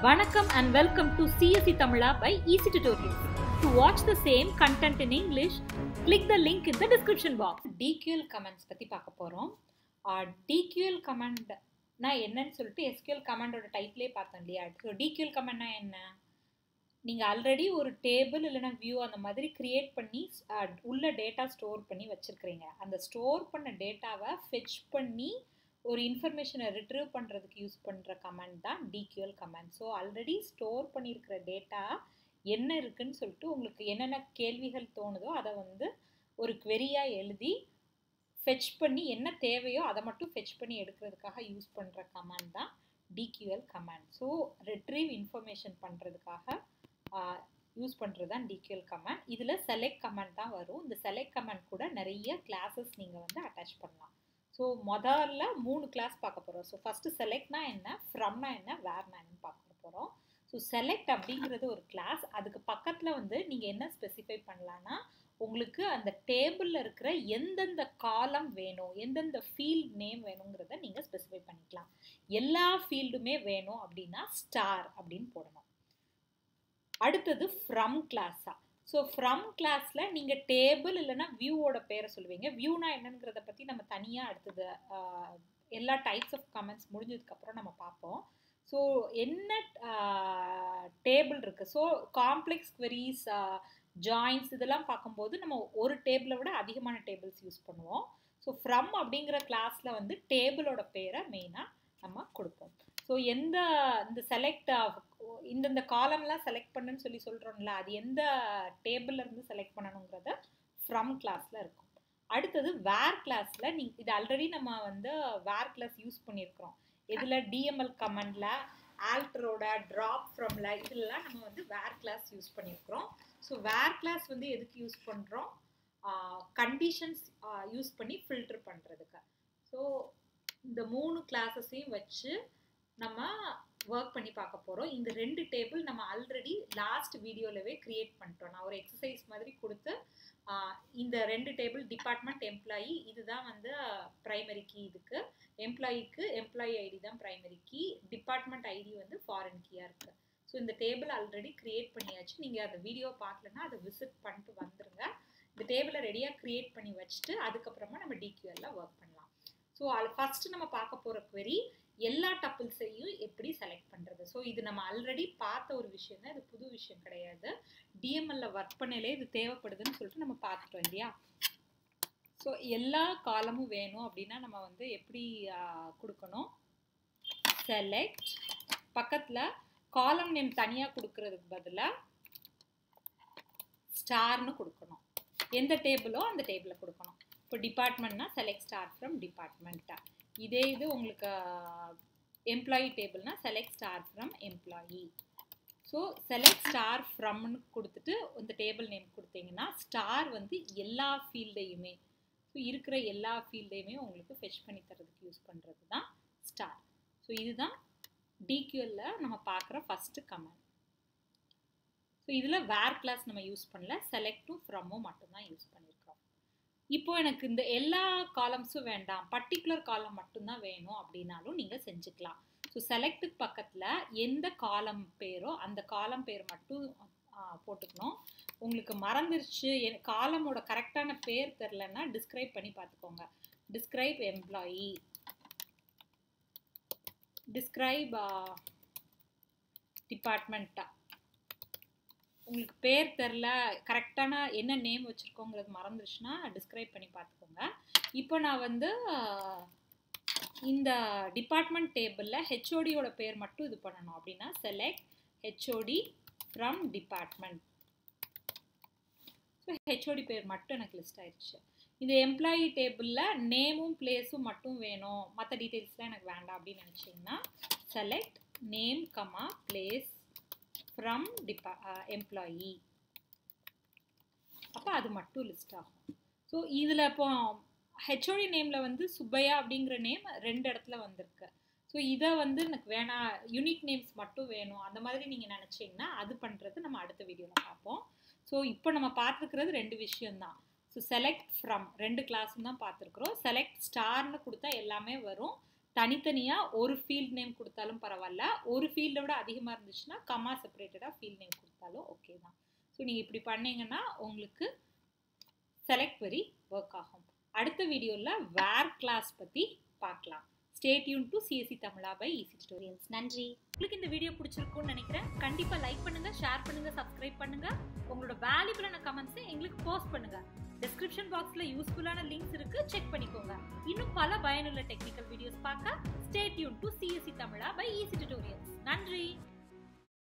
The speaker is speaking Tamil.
Vanakkam and welcome to CSE Tamila by Easy Tutorials. To watch the same content in English, click the link in the description box. DQL commands பற்றி பார்க்க போகிறோம் DQL command நான் என்னன்னு சொல்லிட்டு SQL கமாண்டோட டைப்லேயே பார்த்தோம் இல்லையா ஸோ DQL கமாண்ட்னா என்ன நீங்கள் ஆல்ரெடி ஒரு டேபிள் இல்லைனா வியூ அந்த மாதிரி க்ரியேட் பண்ணி அஹ், உள்ள டேட்டா ஸ்டோர் பண்ணி வச்சுருக்கிறீங்க அந்த ஸ்டோர் பண்ண டேட்டாவை ஃபெச் பண்ணி ஒரு இன்ஃபர்மேஷனை ரிட்ரீவ் பண்ணுறதுக்கு யூஸ் பண்ணுற கமாண்ட் தான் DQL command so already store பண்ணியிருக்கிற டேட்டா என்ன இருக்குன்னு சொல்லிட்டு உங்களுக்கு என்னென்ன கேள்விகள் தோணுதோ அதை வந்து ஒரு query-ஆ எழுதி ஃபெச் பண்ணி என்ன தேவையோ அதை மட்டும் ஃபெச் பண்ணி எடுக்கிறதுக்காக யூஸ் பண்ணுற கமாண்ட் தான் DQL command so retrieve information பண்ணுறதுக்காக யூஸ் பண்ணுறது தான் டிக்யூஎல் கமாண்ட் இதில் செலக்ட் கமாண்ட் தான் வரும் இந்த செலக்ட் கமாண்ட் கூட நிறைய கிளாஸஸ் நீங்கள் வந்து அட்டாச் பண்ணலாம் ஸோ முதல்ல மூணு கிளாஸ் பார்க்க போகிறோம் ஸோ ஃபஸ்ட்டு செலக்ட்னா என்ன ஃப்ரம்னா என்ன வேர்னா என்னன்னு பார்க்க போகிறோம் ஸோ செலக்ட் அப்படிங்கிறது ஒரு கிளாஸ் அதுக்கு பக்கத்தில் வந்து நீங்கள் என்ன ஸ்பெசிஃபை பண்ணலான்னா உங்களுக்கு அந்த டேபிளில் இருக்கிற எந்தெந்த காலம் வேணும் எந்தெந்த ஃபீல்ட் நேம் வேணுங்கிறத நீங்கள் ஸ்பெசிஃபை பண்ணிக்கலாம் எல்லா ஃபீல்டுமே வேணும் அப்படின்னா ஸ்டார் அப்படின்னு போடணும் அடுத்தது ஃப்ரம் கிளாஸா ஸோ ஃப்ரம் கிளாஸில் நீங்கள் டேபிள் இல்லைன்னா வியூவோட பேரை சொல்லுவீங்க வியூனா என்னங்கிறத பற்றி நம்ம தனியாக அடுத்தது ஆஹ், எல்லா டைப்ஸ் ஆஃப் கமெண்ட்ஸ் முடிஞ்சதுக்கப்புறம் நம்ம பார்ப்போம் ஸோ என்ன டேபிள் இருக்குது ஸோ காம்ப்ளெக்ஸ் queries ஜாயின்ஸ் இதெல்லாம் பார்க்கும்போது நம்ம ஒரு டேபிளை விட அதிகமான டேபிள்ஸ் யூஸ் பண்ணுவோம் ஸோ ஃப்ரம் அப்படிங்கிற கிளாஸில் வந்து டேபிளோட பேரை மெயினாக நம்ம கொடுப்போம் ஸோ எந்த இந்த செலக்ட் இந்தந்த காலம்லாம் செலக்ட் பண்ணுன்னு சொல்லி சொல்கிறோம்ல அது எந்த டேபிள்ல இருந்து செலக்ட் பண்ணணுங்கிறத ஃப்ரம் கிளாஸில் இருக்கும் அடுத்தது வேர் கிளாஸில் நீ இது ஆல்ரெடி நம்ம வந்து வேர் கிளாஸ் யூஸ் பண்ணியிருக்கிறோம் இதில் டிஎம்எல் கமெண்டில் ஆல்டரோட ட்ராப் ஃப்ரம்ல இதெல்லாம் நம்ம வந்து வேர் கிளாஸ் யூஸ் பண்ணியிருக்கிறோம் ஸோ வேர் கிளாஸ் வந்து எதுக்கு யூஸ் பண்ணுறோம் கண்டிஷன்ஸ் யூஸ் பண்ணி ஃபில்டர் பண்ணுறதுக்கு ஸோ இந்த மூணு கிளாஸஸையும் வச்சு நம்ம ஒர்க் பண்ணி பார்க்க போகிறோம் இந்த ரெண்டு டேபிள் நம்ம ஆல்ரெடி லாஸ்ட் வீடியோலவே கிரியேட் பண்ணிட்டோம் நான் ஒரு எக்ஸசைஸ் மாதிரி கொடுத்து ஆஹ், இந்த ரெண்டு டேபிள் டிபார்ட்மெண்ட் எம்ப்ளாயி இதுதான் வந்து ப்ரைமரி கீ இதுக்கு எம்ப்ளாயிக்கு எம்ப்ளாயி ஐடி தான் ப்ரைமரி கீ டிபார்ட்மெண்ட் ஐடி வந்து ஃபாரின் கீயாக இருக்குது ஸோ இந்த டேபிள் ஆல்ரெடி கிரியேட் பண்ணியாச்சு நீங்கள் அந்த வீடியோ பார்க்கலன்னா அதை விசிட் பண்ணிட்டு வந்துருங்க இந்த டேபிளை ரெடியாக கிரியேட் பண்ணி வச்சுட்டு அதுக்கப்புறமா நம்ம டிக்யூஎல்ல ஒர்க் பண்ணலாம் ஸோ அது ஃபஸ்ட்டு நம்ம பார்க்க போகிற query எல்லா டப்பிள்ஸையும் எப்படி செலக்ட் பண்ணுறது ஸோ இது நம்ம ஆல்ரெடி பார்த்த ஒரு விஷயம் தான் இது புது விஷயம் கிடையாது டிஎம்எல்ல ஒர்க் பண்ணலே இது தேவைப்படுதுன்னு சொல்லிட்டு நம்ம பார்த்துட்டோம் இல்லையா ஸோ எல்லா காலமும் வேணும் அப்படின்னா நம்ம வந்து எப்படி ஆஹ், கொடுக்கணும் செலக்ட் பக்கத்தில் காலம் நேம் தனியாக கொடுக்கறதுக்கு பதிலாக ஸ்டார்னு கொடுக்கணும் எந்த டேபிளோ அந்த டேபிளை கொடுக்கணும் இப்போ டிபார்ட்மெண்ட்னா செலக்ட் ஸ்டார் ஃப்ரம் டிபார்ட்மெண்ட்டா இதே இது உங்களுக்கு எம்ப்ளாயி டேபிள்னா select star from employee so select star ஃப்ரம்னு கொடுத்துட்டு இந்த டேபிள் நேம் கொடுத்தீங்கன்னா ஸ்டார் வந்து எல்லா ஃபீல்டையுமே ஸோ இருக்கிற எல்லா ஃபீல்டையுமே உங்களுக்கு ஃபெச் பண்ணி தரதுக்கு யூஸ் பண்ணுறது தான் ஸ்டார் ஸோ இதுதான் டிக்யூஎல்ல நம்ம பார்க்குற ஃபஸ்ட்டு கமெண்ட் ஸோ இதில் வேர் கிளாஸ் நம்ம யூஸ் பண்ணல செலக்டும் ஃப்ரம்மும் மட்டும்தான் யூஸ் பண்ணியிருக்கிறோம் இப்போ எனக்கு இந்த எல்லா காலம்ஸும் வேண்டாம் பர்டிகுலர் காலம் மட்டும்தான் வேணும் அப்படின்னாலும் நீங்கள் செஞ்சுக்கலாம் ஸோ செலக்ட்டுக்கு பக்கத்தில் எந்த காலம் பேரோ அந்த காலம் பேர் மட்டும் ஆ, போட்டுக்கணும் உங்களுக்கு மறந்துருச்சு காலமோட கரெக்டான பேர் தெரிலன்னா டிஸ்கிரைப் பண்ணி பார்த்துக்கோங்க டிஸ்கிரைப் எம்ப்ளாயி டிஸ்கிரைப் டிபார்ட்மெண்ட்டா உங்களுக்கு பேர் தெரில கரெக்டான என்ன நேம் வச்சுருக்கோங்கிறது மறந்துருச்சுன்னா டிஸ்கிரைப் பண்ணி பார்த்துக்கோங்க இப்போ நான் வந்து ஆஹ், இந்த டிபார்ட்மெண்ட் டேபிளில் ஹெச்ஓடியோட பேர் மட்டும் இது பண்ணணும் அப்படின்னா select HOD from department so HOD பேர் மட்டும் எனக்கு லிஸ்ட் ஆயிடுச்சு இந்த எம்ப்ளாயி டேபிளில் நேமும் பிளேஸும் மட்டும் வேணும் மற்ற டீட்டெயில்ஸ்லாம் எனக்கு வேண்டாம் அப்படின்னு நினச்சிங்கன்னா select name comma place from டிபா எம்ப்ளாயி அப்போ அது மட்டும் லிஸ்ட் ஆகும் ஸோ இதில் இப்போ ஹெச்ஓடி நேமில் வந்து சுப்பையா அப்படிங்கிற நேம் ரெண்டு இடத்துல வந்திருக்கு ஸோ இதை வந்து எனக்கு வேணாம் யூனிக் நேம்ஸ் மட்டும் வேணும் அந்த மாதிரி நீங்கள் நினச்சிங்கன்னா அது பண்ணுறது நம்ம அடுத்த வீடியோவில் பார்ப்போம் ஸோ இப்போ நம்ம பார்த்துருக்கிறது ரெண்டு விஷயம்தான் ஸோ செலக்ட் ஃப்ரம் ரெண்டு கிளாஸும் தான் பார்த்துருக்குறோம் செலக்ட் ஸ்டார்னு கொடுத்தா எல்லாமே வரும் தனித்தனியாக ஒரு ஃபீல்ட் நேம் கொடுத்தாலும் பரவாயில்ல ஒரு ஃபீல்டை விட அதிகமாக இருந்துச்சுன்னா கமா செப்பரேட்டடாக ஃபீல்ட் நேம் கொடுத்தாலும் ஓகே தான் ஸோ நீங்கள் இப்படி பண்ணீங்கன்னா உங்களுக்கு செலக்ட் வெரி ஒர்க் ஆகும் அடுத்த வீடியோவில் வேர் கிளாஸ் பற்றி பார்க்கலாம் stay tuned to CSC Tamizha by easy tutorials நன்றி உங்களுக்கு இந்த வீடியோ பிடிச்சிருக்கும்னு நினைக்கிறேன் கண்டிப்பாக லைக் பண்ணுங்க ஷேர் பண்ணுங்க சப்ஸ்கிரைப் பண்ணுங்க உங்களோட வேல்யூபிளான கமெண்ட்ஸை எங்களுக்கு போஸ்ட் பண்ணுங்க டிஸ்கிரிப்ஷன் பாக்ஸில் யூஸ்ஃபுல்லான லிங்க்ஸ் இருக்கு செக் பண்ணிக்கோங்க இன்னும் பல பயனுள்ள டெக்னிக்கல் வீடியோஸ் பார்க்க stay tuned to CSC Tamizha by easy tutorials நன்றி